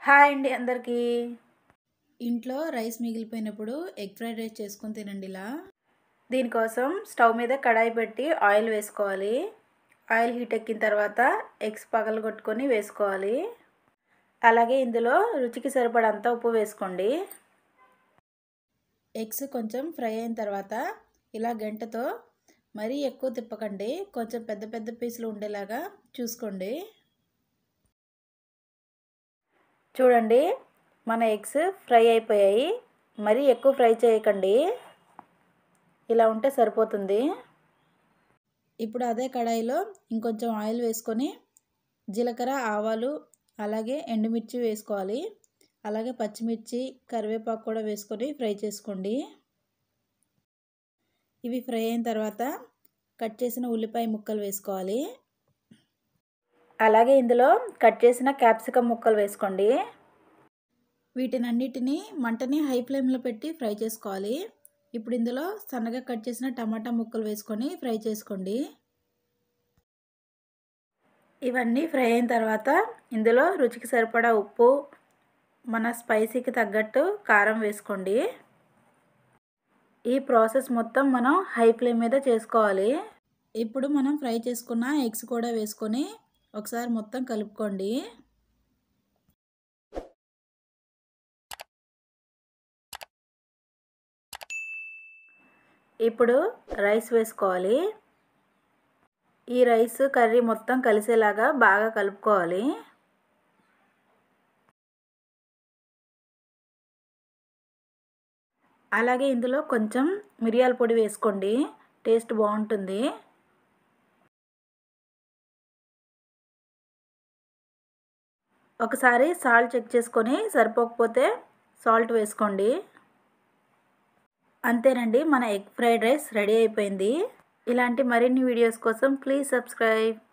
hi అండి అందరికీ ఇంట్లో రైస్ మిగిలిపోయినప్పుడు ఎగ్ ఫ్రైడ్ రైస్ చేసుకొని తినండి ఇలా దీనికోసం స్టవ్ మీద కడాయి పెట్టి ఆయిల్ వేసుకోవాలి ఆయిల్ హీట్ ఎక్కిన తర్వాత ఎగ్స్ పగలు కొట్టుకొని వేసుకోవాలి అలాగే ఇందులో రుచికి సరిపడంత ఉప్పు వేసుకోండి ఎగ్స్ కొంచెం ఫ్రై అయిన తర్వాత ఇలా గంటతో మరీ ఎక్కువ తిప్పకండి కొంచెం పెద్ద పెద్ద పీసులు ఉండేలాగా చూసుకోండి చూడండి మన ఎగ్స్ ఫ్రై అయిపోయాయి మరీ ఎక్కువ ఫ్రై చేయకండి ఇలా ఉంటే సరిపోతుంది ఇప్పుడు అదే కడాయిలో ఇంకొంచెం ఆయిల్ వేసుకొని జీలకర్ర ఆవాలు అలాగే ఎండుమిర్చి వేసుకోవాలి అలాగే పచ్చిమిర్చి కరివేపాకు కూడా వేసుకొని ఫ్రై చేసుకోండి ఇవి ఫ్రై అయిన తర్వాత కట్ చేసిన ఉల్లిపాయ ముక్కలు వేసుకోవాలి అలాగే ఇందులో కట్ చేసిన క్యాప్సికమ్ ముక్కలు వేసుకోండి వీటినన్నిటినీ మంటని హై ఫ్లేమ్లో పెట్టి ఫ్రై చేసుకోవాలి ఇప్పుడు ఇందులో సన్నగా కట్ చేసిన టమాటా ముక్కలు వేసుకొని ఫ్రై చేసుకోండి ఇవన్నీ ఫ్రై అయిన తర్వాత ఇందులో రుచికి సరిపడా ఉప్పు మన స్పైసీకి తగ్గట్టు కారం వేసుకోండి ఈ ప్రాసెస్ మొత్తం మనం హై ఫ్లేమ్ మీద చేసుకోవాలి ఇప్పుడు మనం ఫ్రై చేసుకున్న ఎగ్స్ కూడా వేసుకొని ఒకసారి మొత్తం కలుపుకోండి ఇప్పుడు రైస్ వేసుకోవాలి ఈ రైస్ కర్రీ మొత్తం కలిసేలాగా బాగా కలుపుకోవాలి అలాగే ఇందులో కొంచెం మిరియాల పొడి వేసుకోండి టేస్ట్ బాగుంటుంది ఒకసారి సాల్ట్ చెక్ చేసుకొని సరిపోకపోతే సాల్ట్ వేసుకోండి అంతేనండి మన ఎగ్ ఫ్రైడ్ రైస్ రెడీ అయిపోయింది ఇలాంటి మరిన్ని వీడియోస్ కోసం ప్లీజ్ సబ్స్క్రైబ్